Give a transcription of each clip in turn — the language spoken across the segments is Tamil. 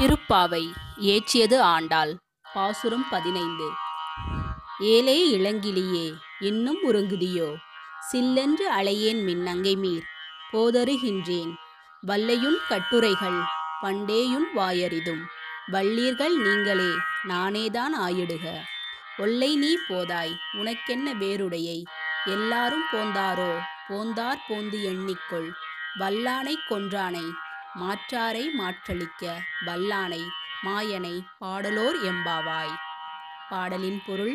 திருப்பாவை ஏற்றியது ஆண்டாள் பாசுரம் பதினைந்து ஏலே இளங்கிளியே இன்னும் உறங்குதியோ சில்லென்று அலையேன் மின்னங்கை மீர் போதருகின்றேன் வல்லையுன் கட்டுரைகள் பண்டேயுன் வாயறிதும் வள்ளீர்கள் நீங்களே நானேதான் ஆயிடுக ஒல்லை நீ போதாய் உனக்கென்ன வேறுடையை எல்லாரும் போந்தாரோ போந்தார் போந்து எண்ணிக்கொள் வல்லானை கொன்றானை மாற்றாரை மாற்றளிக்க வல்லானை மாயனை பாடலோர் எம்பாவாய் பாடலின் பொருள்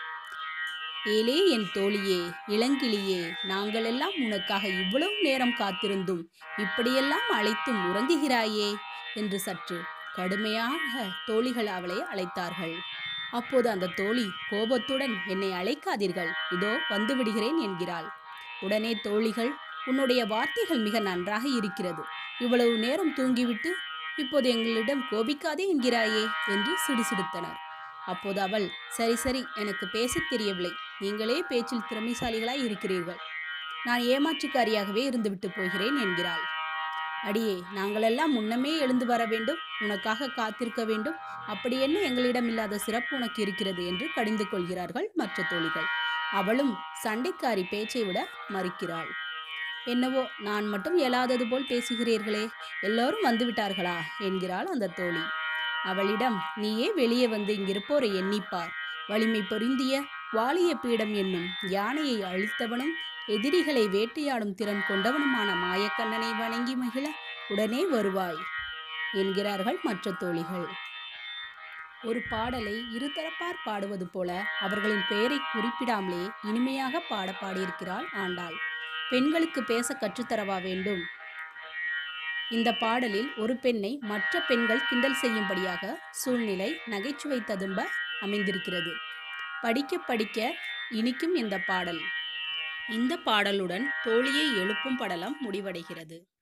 ஏலே என் தோழியே இளங்கிளியே நாங்களெல்லாம் உனக்காக இவ்வளவு நேரம் காத்திருந்தும் இப்படியெல்லாம் அழைத்தும் உறங்குகிறாயே என்று சற்று கடுமையாக தோழிகள் அவளை அழைத்தார்கள் அப்போது அந்த தோழி கோபத்துடன் என்னை அழைக்காதீர்கள் இதோ வந்து விடுகிறேன் என்கிறாள் உடனே தோழிகள் உன்னுடைய வார்த்தைகள் மிக நன்றாக இருக்கிறது இவ்வளவு நேரம் தூங்கிவிட்டு இப்போது எங்களிடம் கோபிக்காதே என்கிறாயே என்று சிடுசிடுத்தனர் அப்போது அவள் சரி சரி எனக்கு பேசத் தெரியவில்லை நீங்களே பேச்சில் திறமைசாலிகளாய் இருக்கிறீர்கள் நான் ஏமாற்றுக்காரியாகவே இருந்துவிட்டு போகிறேன் என்கிறாள் அடியே நாங்களெல்லாம் முன்னமே எழுந்து வர வேண்டும் உனக்காக காத்திருக்க வேண்டும் அப்படி என்ன எங்களிடம் இல்லாத சிறப்பு உனக்கு இருக்கிறது என்று கடிந்து கொள்கிறார்கள் மற்ற தோழிகள் அவளும் சண்டைக்காரி பேச்சை விட மறுக்கிறாள் என்னவோ நான் மட்டும் இயலாதது போல் பேசுகிறீர்களே எல்லோரும் வந்து விட்டார்களா என்கிறாள் அந்த தோழி அவளிடம் நீயே வெளியே வந்து இங்கிருப்போரை எண்ணிப்பார் வலிமை பொருந்திய வாலிய பீடம் என்னும் யானையை அழித்தவனும் எதிரிகளை வேட்டையாடும் திறன் கொண்டவனுமான மாயக்கண்ணனை வணங்கி மகிழ உடனே வருவாய் என்கிறார்கள் மற்ற தோழிகள் ஒரு பாடலை இருதரப்பார் பாடுவது போல அவர்களின் பெயரை குறிப்பிடாமலே இனிமையாக பாட பாடியிருக்கிறாள் ஆண்டாள் பெண்களுக்கு பேச கற்றுத்தரவா வேண்டும் இந்த பாடலில் ஒரு பெண்ணை மற்ற பெண்கள் கிண்டல் செய்யும்படியாக சூழ்நிலை நகைச்சுவை ததும்ப அமைந்திருக்கிறது படிக்க படிக்க இனிக்கும் இந்த பாடல் இந்த பாடலுடன் தோழியை எழுப்பும் படலம் முடிவடைகிறது